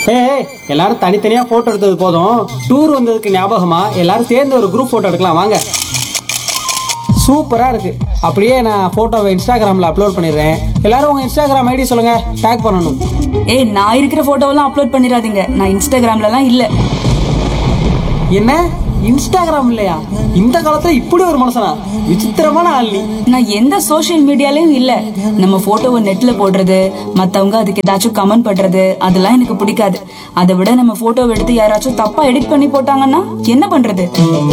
ஏய் எல்லாரும் தனித்தனியா போட்டோ எடுத்தது போதும் டூர் வந்ததுக்கு ஞாபகமா எல்லாரும் சேர்ந்து ஒரு குரூப் போட்டோ எடுக்கலாம் வாங்க சூப்பரா இருக்கு அப்படியே நான் போட்டோவை இன்ஸ்டாகிராம்ல அப்லோட் பண்ணிடுறேன் எல்லாரும் உங்க இன்ஸ்டாகிராம் ஐடி சொல்லுங்க டேக் பண்ணணும் ஏய் நான் இருக்கிற போட்டோவெல்லாம் அப்லோட் பண்ணிடாதீங்க நான் இன்ஸ்டாகிராம்லலாம் இல்ல என்ன இன்ஸ்டாகிராம் இல்லையா இந்த காலத்துல இப்படி ஒரு மனுஷனா விசித்திரமான ஆள் நீ நான் எந்த சோஷியல் மீடியாலயும் இல்ல நம்ம போட்டோவை நெட்ல போடுறது மத்தவங்க அதுக்கு ஏதாச்சும் கமெண்ட் பண்றது அதெல்லாம் எனக்கு பிடிக்காது அதை விட நம்ம போட்டோவை எடுத்து யாராச்சும் தப்பா எடிட் பண்ணி போட்டாங்கன்னா என்ன பண்றது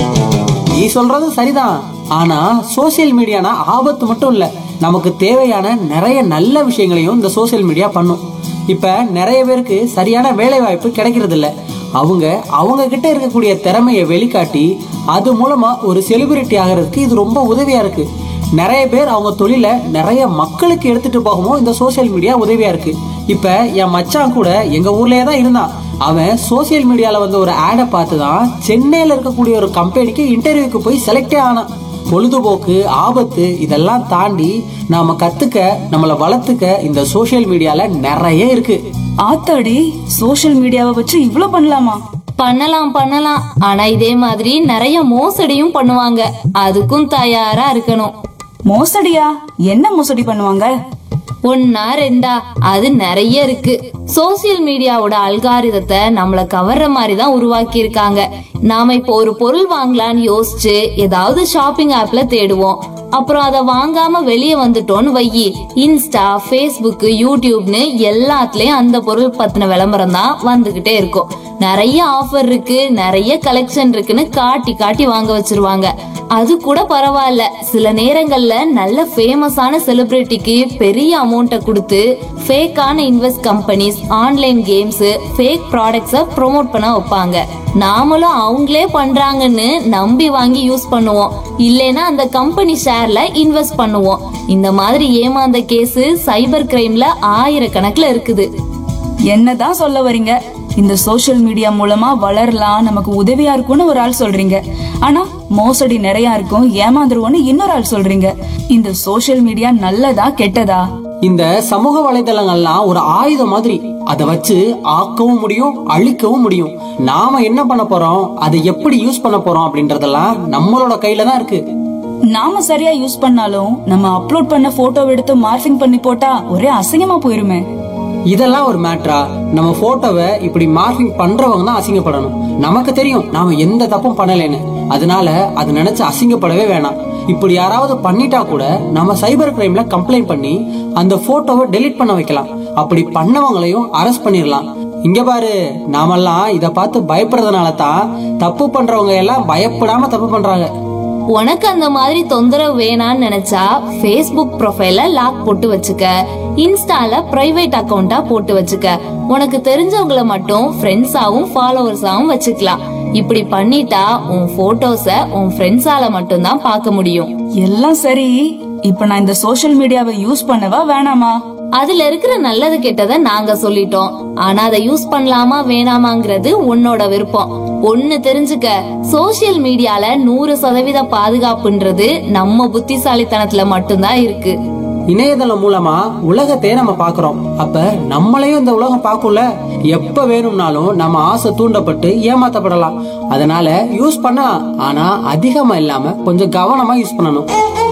நீ சொல்றது சரிதான் ஆனா சோசியல் மீடியானா ஆபத்து மட்டும் இல்ல நமக்கு தேவையான நிறைய நல்ல விஷயங்களையும் இந்த சோசியல் மீடியா பண்ணும் இப்ப நிறைய பேருக்கு சரியான வேலை வாய்ப்பு கிடைக்கிறது இல்ல அவங்க அவங்க கிட்ட இருக்கக்கூடிய திறமையை வெளிக்காட்டி அது மூலமா ஒரு செலிபிரிட்டி ஆகிறதுக்கு இது ரொம்ப உதவியா இருக்கு நிறைய பேர் அவங்க தொழில நிறைய மக்களுக்கு எடுத்துட்டு போகவும் இந்த சோசியல் மீடியா உதவியா இருக்கு இப்ப என் மச்சான் கூட எங்க ஊர்லயே தான் இருந்தான் அவன் சோஷியல் மீடியால வந்து ஒரு ஆடை பார்த்து தான் சென்னையில இருக்கக்கூடிய ஒரு கம்பெனிக்கு இன்டர்வியூக்கு போய் செலக்டே ஆனான் பொழுதுபோக்கு ஆபத்து இதெல்லாம் தாண்டி நாம கத்துக்க நம்மளை வளர்த்துக்க இந்த சோஷியல் மீடியால நிறைய இருக்கு ஆத்தாடி சோஷியல் மீடியாவை வச்சு இவ்ளோ பண்ணலாமா பண்ணலாம் பண்ணலாம் ஆனா இதே மாதிரி நிறைய மோசடியும் பண்ணுவாங்க அதுக்கும் தயாரா இருக்கணும் மோசடியா என்ன மோசடி பண்ணுவாங்க ஒன்னா ரெண்டா அது நிறைய இருக்கு சோசியல் மீடியாவோட அல்காரிதத்தை நம்மள கவர்ற மாதிரி தான் உருவாக்கி இருக்காங்க நாம இப்போ ஒரு பொருள் வாங்கலாம்னு யோசிச்சு ஏதாவது ஷாப்பிங் ஆப்ல தேடுவோம் அப்புறம் அதை வாங்காம வெளியே வந்துட்டோம்னு வையி இன்ஸ்டா ஃபேஸ்புக் யூடியூப்னு எல்லாத்துலயும் அந்த பொருள் பத்தின விளம்பரம் தான் வந்துகிட்டே இருக்கும் நிறைய ஆஃபர் இருக்கு நிறைய கலெக்ஷன் இருக்குன்னு காட்டி காட்டி வாங்க வச்சிருவாங்க அது கூட பரவாயில்ல சில நேரங்கள்ல நல்ல ஃபேமஸான செலிபிரிட்டிக்கு பெரிய அமௌண்ட்டை கொடுத்து ஃபேக்கான invest companies online games fake ப்ராடக்ட்ஸை ப்ரோமோட் பண்ண வைப்பாங்க நாமளும் அவங்களே பண்றாங்கன்னு நம்பி வாங்கி யூஸ் பண்ணுவோம் இல்லைன்னா அந்த கம்பெனி ஷேர்ல இன்வெஸ்ட் பண்ணுவோம் இந்த மாதிரி ஏமாந்த கேஸ் சைபர் கிரைம்ல ஆயிரக்கணக்குல இருக்குது என்னதான் சொல்ல வர்றீங்க இந்த சோஷியல் மீடியா மூலமா வளரலாம் நமக்கு உதவியா இருக்கும்னு ஒரு ஆள் சொல்றீங்க ஆனா மோசடி நிறைய இருக்கும் ஏமாந்துருவோம்னு இன்னொரு ஆள் சொல்றீங்க இந்த சோஷியல் மீடியா நல்லதா கெட்டதா இந்த சமூக வலைதளங்கள்லாம் ஒரு ஆயுதம் மாதிரி அதை வச்சு ஆக்கவும் முடியும் அழிக்கவும் முடியும் நாம என்ன பண்ண போறோம் அதை எப்படி யூஸ் பண்ண போறோம் அப்படின்றதெல்லாம் நம்மளோட கையில தான் இருக்கு நாம சரியா யூஸ் பண்ணாலும் நம்ம அப்லோட் பண்ண போட்டோ எடுத்து மார்ஃபிங் பண்ணி போட்டா ஒரே அசிங்கமா போயிருமே இதெல்லாம் ஒரு மேட்ரா நம்ம போட்டோவை இப்படி மார்க்கிங் பண்றவங்க தான் அசிங்கப்படணும் நமக்கு தெரியும் நாம எந்த தப்பும் பண்ணலைன்னு அதனால அது நினைச்சு அசிங்கப்படவே வேணாம் இப்படி யாராவது பண்ணிட்டா கூட நம்ம சைபர் கிரைம்ல கம்ப்ளைண்ட் பண்ணி அந்த போட்டோவை டெலீட் பண்ண வைக்கலாம் அப்படி பண்ணவங்களையும் அரெஸ்ட் பண்ணிடலாம் இங்க பாரு நாமெல்லாம் இத பார்த்து பயப்படுறதுனால தான் தப்பு பண்றவங்க எல்லாம் பயப்படாம தப்பு பண்றாங்க உனக்கு அந்த மாதிரி தொந்தரவு வேணான்னு நினைச்சா ஃபேஸ்புக் ப்ரொஃபைல லாக் போட்டு வச்சுக்க இன்ஸ்டால பிரைவேட் அக்கவுண்டா போட்டு வச்சுக்க உனக்கு தெரிஞ்சவங்கள மட்டும் ஃப்ரெண்ட்ஸாவும் ஃபாலோவர்ஸாவும் வச்சுக்கலாம் இப்படி பண்ணிட்டா உன் போட்டோஸ உன் ஃப்ரெண்ட்ஸால மட்டும்தான் பார்க்க முடியும் எல்லாம் சரி இப்ப நான் இந்த சோஷியல் மீடியாவை யூஸ் பண்ணவா வேணாமா அதுல இருக்கிற நல்லது கெட்டதை நாங்க சொல்லிட்டோம் ஆனா அதை யூஸ் பண்ணலாமா வேணாமாங்கிறது உன்னோட விருப்பம் ஒண்ணு தெரிஞ்சுக்க சோசியல் மீடியால நூறு சதவீத பாதுகாப்புன்றது நம்ம புத்திசாலித்தனத்துல மட்டும்தான் இருக்கு இணையதளம் மூலமா உலகத்தையே நம்ம பாக்குறோம் அப்ப நம்மளையும் இந்த உலகம் பார்க்கும்ல எப்ப வேணும்னாலும் நம்ம ஆசை தூண்டப்பட்டு ஏமாத்தப்படலாம் அதனால யூஸ் பண்ணலாம் ஆனா அதிகமா இல்லாம கொஞ்சம் கவனமா யூஸ் பண்ணணும்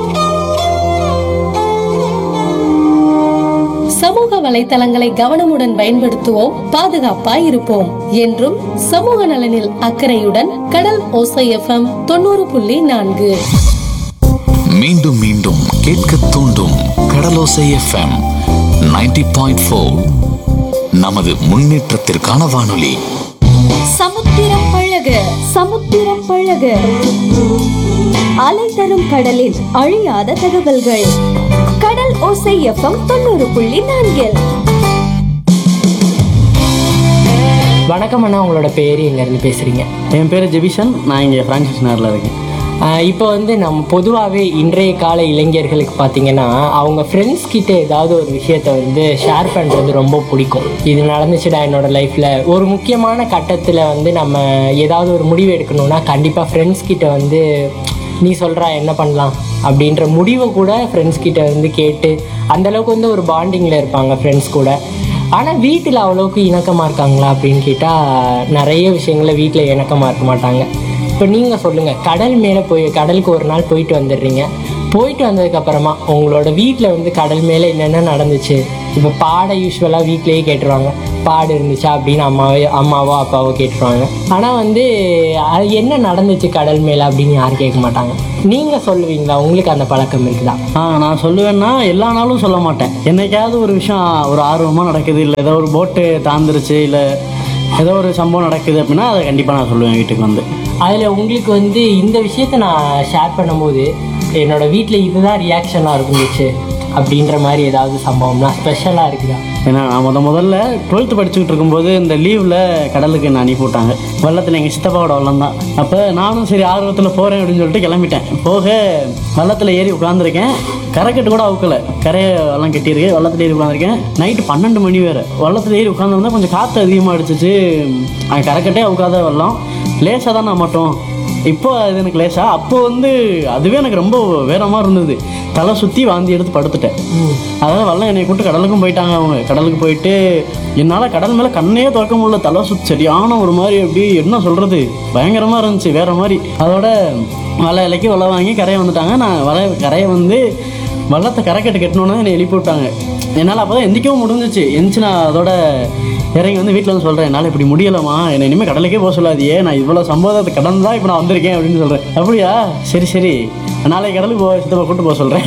சமூக வலைத்தளங்களை கவனமுடன் பயன்படுத்துவோம் பாதுகாப்பாய் இருப்போம் என்றும் சமூக நலனில் அக்கறையுடன் கடல் ஓசை எஃப்எம் தொண்ணூறு புள்ளி நான்கு மீண்டும் மீண்டும் கேட்க தூண்டும் கடலோசை எஃப்எம் 90.4 பாயிண்ட் நமது முன்னேற்றத்திற்கான வானொலி சமுத்திரம் பழக சமுத்திரம் பழக அலை தரும் கடலில் அழியாத தகவல்கள் கடல் ஓசை எஃப்எம் தொண்ணூறு புள்ளி நான்கில் வணக்கம் அண்ணா உங்களோட பேர் எங்கேருந்து பேசுகிறீங்க என் பேர் ஜெபிஷன் நான் இங்கே ஃப்ரான்சிஸ் நகரில் இருக்கேன் இப்போ வந்து நம்ம பொதுவாகவே இன்றைய கால இளைஞர்களுக்கு பார்த்தீங்கன்னா அவங்க ஃப்ரெண்ட்ஸ் கிட்ட ஏதாவது ஒரு விஷயத்த வந்து ஷேர் பண்ணுறது ரொம்ப பிடிக்கும் இது நடந்துச்சுடா என்னோட லைஃப்பில் ஒரு முக்கியமான கட்டத்தில் வந்து நம்ம ஏதாவது ஒரு முடிவு எடுக்கணும்னா கண்டிப்பாக ஃப்ரெண்ட்ஸ் கிட்ட வந்து நீ சொல்கிறா என்ன பண்ணலாம் அப்படின்ற முடிவை கூட ஃப்ரெண்ட்ஸ் கிட்ட வந்து கேட்டு அந்தளவுக்கு வந்து ஒரு பாண்டிங்கில் இருப்பாங்க ஃப்ரெண்ட்ஸ் கூட ஆனால் வீட்டில் அவ்வளோக்கு இணக்கமாக இருக்காங்களா அப்படின்னு கேட்டால் நிறைய விஷயங்கள வீட்டில் இணக்கமாக இருக்க மாட்டாங்க இப்போ நீங்கள் சொல்லுங்கள் கடல் மேலே போய் கடலுக்கு ஒரு நாள் போயிட்டு வந்துடுறீங்க போயிட்டு வந்ததுக்கப்புறமா உங்களோட வீட்டில் வந்து கடல் மேலே என்னென்ன நடந்துச்சு இப்போ பாட யூஸ்வலாக வீட்லேயே கேட்டுருவாங்க பாடு இருந்துச்சா அப்படின்னு அம்மாவே அம்மாவோ அப்பாவோ கேட்டுருவாங்க ஆனால் வந்து அது என்ன நடந்துச்சு கடல் மேலே அப்படின்னு யாரும் கேட்க மாட்டாங்க நீங்கள் சொல்லுவீங்களா உங்களுக்கு அந்த பழக்கம் இருக்குதா ஆ நான் சொல்லுவேன்னா எல்லா நாளும் சொல்ல மாட்டேன் என்னைக்காவது ஒரு விஷயம் ஒரு ஆர்வமாக நடக்குது இல்லை ஏதோ ஒரு போட்டு தாந்துருச்சு இல்லை ஏதோ ஒரு சம்பவம் நடக்குது அப்படின்னா அதை கண்டிப்பாக நான் சொல்லுவேன் வீட்டுக்கு வந்து அதில் உங்களுக்கு வந்து இந்த விஷயத்த நான் ஷேர் பண்ணும்போது என்னோட வீட்டில் இதுதான் ரியாக்ஷனாக இருந்துச்சு அப்படின்ற மாதிரி ஏதாவது சம்பவம்னா ஸ்பெஷலாக இருக்குதா ஏன்னா நான் முத முதல்ல டுவெல்த்து படிச்சுக்கிட்டு இருக்கும்போது இந்த லீவில் கடலுக்கு என்னை அனுப்பி விட்டாங்க வெள்ளத்தில் எங்கள் சித்தப்பாவோட வெள்ளம் தான் அப்போ நானும் சரி ஆர்வத்தில் போகிறேன் அப்படின்னு சொல்லிட்டு கிளம்பிட்டேன் போக வெள்ளத்தில் ஏறி உட்காந்துருக்கேன் கரைக்கட்டு கூட அவுக்கல கரையை வெள்ளம் கட்டியிருக்கு வெள்ளத்தில் ஏறி உட்காந்துருக்கேன் நைட்டு பன்னெண்டு மணி வேறு வெள்ளத்தில் ஏறி உட்காந்துருந்தா கொஞ்சம் காற்று அதிகமாக அடிச்சிச்சு அங்கே கரைக்கட்டே அவுக்காத வெள்ளம் லேசாக தான் நான் மட்டும் இப்போ அது எனக்கு லேசா அப்போ வந்து அதுவே எனக்கு ரொம்ப வேற மாதிரி இருந்தது தலை சுற்றி வாந்தி எடுத்து படுத்துட்டேன் அதாவது வெள்ளம் என்னை கூட்டு கடலுக்கும் போயிட்டாங்க அவங்க கடலுக்கு போயிட்டு என்னால் கடல் மேலே கண்ணையே திறக்க முடியல தலை சுற்றி சரியான ஒரு மாதிரி அப்படி என்ன சொல்கிறது பயங்கரமாக இருந்துச்சு வேற மாதிரி அதோட வலை இலைக்கு வலை வாங்கி கரையை வந்துட்டாங்க நான் வலை கரையை வந்து வள்ளத்தை கரை கட்டு கட்டணுன்னு என்னை எழுப்பி விட்டாங்க என்னால் அப்போ தான் எந்திக்கவும் முடிஞ்சிச்சு எந்திச்சு நான் அதோட இறங்கி வந்து வீட்டில் வந்து சொல்கிறேன் என்னால் இப்படி முடியலம்மா என்னை இனிமேல் கடலுக்கே போக சொல்லாதியே நான் இவ்வளோ சம்பவத்தை கடந்து தான் இப்போ நான் வந்திருக்கேன் அப்படின்னு சொல்கிறேன் அப்படியா சரி சரி நாளைக்கு கடலுக்கு போக சித்தப்பா கூட்டு போக சொல்கிறேன்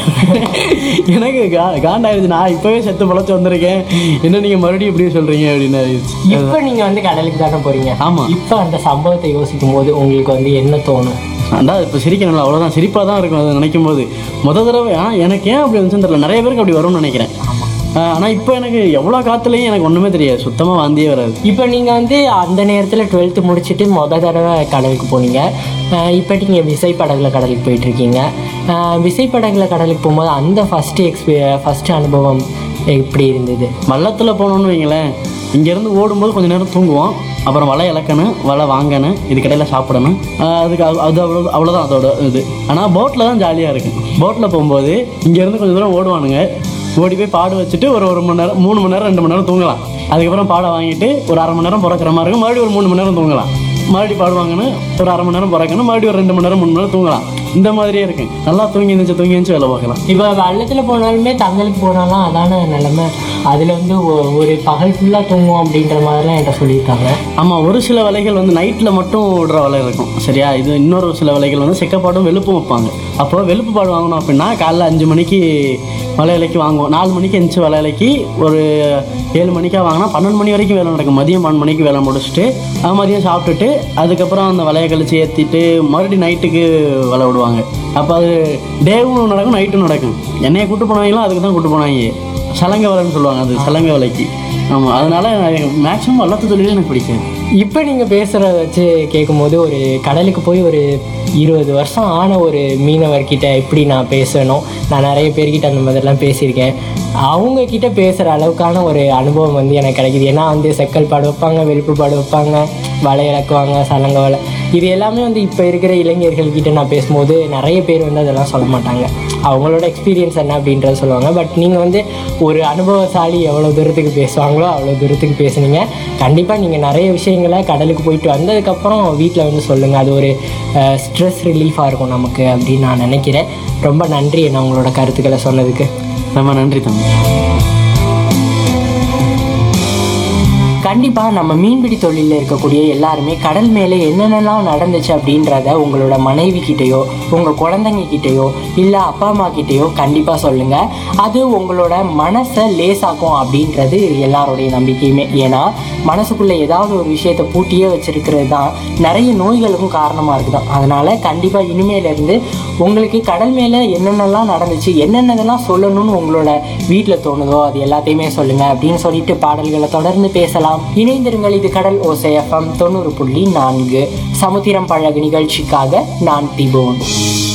எனக்கு கா காண்டாயிருச்சு நான் இப்போவே செத்து பொழைச்சி வந்திருக்கேன் என்ன நீங்கள் மறுபடியும் இப்படி சொல்கிறீங்க அப்படின்னு ஆயிடுச்சு. இப்போ நீங்கள் வந்து கடலுக்கு தானே போகிறீங்க ஆமா. இப்போ அந்த சம்பவத்தை யோசிக்கும் போது உங்களுக்கு வந்து என்ன தோணும் அதான் இப்போ சிரிக்கணும்ல அவ்வளோதான் சிரிப்பாக தான் இருக்கும் அதை நினைக்கும் போது முத தடவை ஆ, எனக்கு ஏன் அப்படி வந்துச்சுன்னு தெரியல நிறைய பேருக்கு அப்படி வரும்னு நினைக்கிறேன் ஆனால் இப்போ எனக்கு எவ்வளோ காற்றுலையும் எனக்கு ஒன்றுமே தெரியாது சுத்தமாக வாந்தியே வராது இப்போ நீங்கள் வந்து அந்த நேரத்தில் டுவெல்த்து முடிச்சுட்டு மொத தடவை கடலுக்கு போனீங்க அஹ் இப்போ நீங்கள் விசைப்படகுல கடலுக்கு போயிட்டுருக்கீங்க விசைப்படகுல கடலுக்கு போகும்போது அந்த ஃபஸ்ட்டு எக்ஸ்பீ ஃபஸ்ட்டு அனுபவம் எப்படி இருந்தது வள்ளத்தில் போனோம்னு வைங்களேன் இங்கேருந்து ஓடும்போது கொஞ்ச நேரம் தூங்குவோம் அப்புறம் வலை இழக்கணும் வலை வாங்கணும் இதுக்கடையில் சாப்பிடணும் ஆஹ் அதுக்கு அது அது அவ்வளோ அவ்வளோதான் அதோட இது ஆனால் போட்டில் தான் ஜாலியாக இருக்கும் போட்டில் போகும்போது இங்கேருந்து கொஞ்சம் தூரம் ஓடுவானுங்க ஓடி போய் பாடு வச்சுட்டு ஒரு ஒரு மணி நேரம் மூணு மணி நேரம் ரெண்டு மணி நேரம் தூங்கலாம் அதுக்கப்புறம் பாடை வாங்கிட்டு ஒரு அரை மணி நேரம் பிறக்கிற மாதிரி இருக்கும் மறுபடியும் ஒரு மூணு மணி நேரம் தூங்கலாம் மறுபடியும் பாடுவாங்கன்னு ஒரு அரை மணி நேரம் பிறக்கணும் மறுபடியும் ஒரு ரெண்டு மணி நேரம் மூணு மணி நேரம் தூங்கலாம் இந்த மாதிரியே இருக்கு நல்லா தூங்கி இருந்துச்சு தூங்கி இருந்துச்சு வேலை பார்க்கலாம் இப்போ வெள்ளத்தில் போனாலுமே தங்களுக்கு போனாலும் அதான நிலமை அதில் வந்து ஒ- ஒரு பகல் ஃபுல்லாக தூங்குவோம் அப்படின்ற மாதிரிலாம் என்கிட்ட சொல்லியிருக்காங்க ஆமாம் ஒரு சில வலைகள் வந்து நைட்டில் மட்டும் விடுற வலை இருக்கும் சரியா இது இன்னொரு சில வலைகள் வந்து செக்கப்பாடும் வெளுப்பும் வைப்பாங்க அப்போ வெளுப்பு பாடு வாங்கணும் அப்படின்னா காலைல அஞ்சு மணிக்கு வலை இலைக்கு வாங்குவோம் நாலு மணிக்கு எந்திரிச்சு வலை இலைக்கு ஒரு ஏழு மணிக்காக வாங்கினா பன்னெண்டு மணி வரைக்கும் வேலை நடக்கும் மதியம் பன்னெண்டு மணிக்கு வேலை முடிச்சுட்டு அது மதியம் சாப்பிட்டுட்டு அதுக்கப்புறம் அந்த வலையை கழிச்சு ஏற்றிட்டு மறுபடியும் நைட்டுக்கு வலை விடுவாங்க அப்போ அது டேவும் நடக்கும் நைட்டும் நடக்கும் என்னைய கூட்டு போனாங்களோ அதுக்கு தான் கூட்டு போனாங்க சலங்க வலைன்னு சொல்லுவாங்க அது சலங்க வலைக்கு ஆமாம் அதனால மேக்ஸிமம் வள்ளத்து தொழிலே எனக்கு பிடிக்காது இப்போ நீங்கள் பேசுகிறத வச்சு கேட்கும்போது ஒரு கடலுக்கு போய் ஒரு இருபது வருஷம் ஆன ஒரு மீனவர்கிட்ட எப்படி நான் பேசணும் நான் நிறைய பேர்கிட்ட அந்த மாதிரிலாம் பேசியிருக்கேன் அவங்க கிட்ட பேசுகிற அளவுக்கான ஒரு அனுபவம் வந்து எனக்கு கிடைக்குது ஏன்னா வந்து செக்கல் பாடு வைப்பாங்க வெளுப்பு பாடு வைப்பாங்க வலை இறக்குவாங்க சலங்க வலை இது எல்லாமே வந்து இப்போ இருக்கிற இளைஞர்கள்கிட்ட நான் பேசும்போது நிறைய பேர் வந்து அதெல்லாம் சொல்ல மாட்டாங்க அவங்களோட எக்ஸ்பீரியன்ஸ் என்ன அப்படின்றத சொல்லுவாங்க பட் நீங்கள் வந்து ஒரு அனுபவசாலி எவ்வளோ தூரத்துக்கு பேசுவாங்களோ அவ்வளோ தூரத்துக்கு பேசுனீங்க கண்டிப்பாக நீங்கள் நிறைய விஷயங்களை கடலுக்கு போயிட்டு வந்ததுக்கப்புறம் வீட்டில் வந்து சொல்லுங்கள் அது ஒரு ஸ்ட்ரெஸ் ரிலீஃபாக இருக்கும் நமக்கு அப்படின்னு நான் நினைக்கிறேன் ரொம்ப நன்றி என்ன உங்களோட கருத்துக்களை சொன்னதுக்கு ரொம்ப நன்றி தம்பி கண்டிப்பாக நம்ம மீன்பிடி தொழிலில் இருக்கக்கூடிய எல்லாருமே கடல் மேலே என்னென்னலாம் நடந்துச்சு அப்படின்றத உங்களோட மனைவி கிட்டேயோ உங்கள் குழந்தைங்க கிட்டேயோ இல்லை அப்பா அம்மா கிட்டேயோ கண்டிப்பாக சொல்லுங்கள் அது உங்களோட மனசை லேசாக்கும் அப்படின்றது எல்லாருடைய நம்பிக்கையுமே ஏன்னா மனசுக்குள்ளே ஏதாவது ஒரு விஷயத்தை பூட்டியே வச்சிருக்கிறது தான் நிறைய நோய்களுக்கும் காரணமாக இருக்குதான் அதனால் கண்டிப்பாக இனிமேலேருந்து உங்களுக்கு கடல் மேலே என்னென்னலாம் நடந்துச்சு என்னென்னதெல்லாம் சொல்லணும்னு உங்களோட வீட்டில் தோணுதோ அது எல்லாத்தையுமே சொல்லுங்க அப்படின்னு சொல்லிட்டு பாடல்களை தொடர்ந்து பேசலாம் இணைந்திருங்கள் இது கடல் ஓசைஎஃப்எம் தொண்ணூறு புள்ளி நான்கு சமுத்திரம் பழகு நிகழ்ச்சிக்காக நான் திபோன்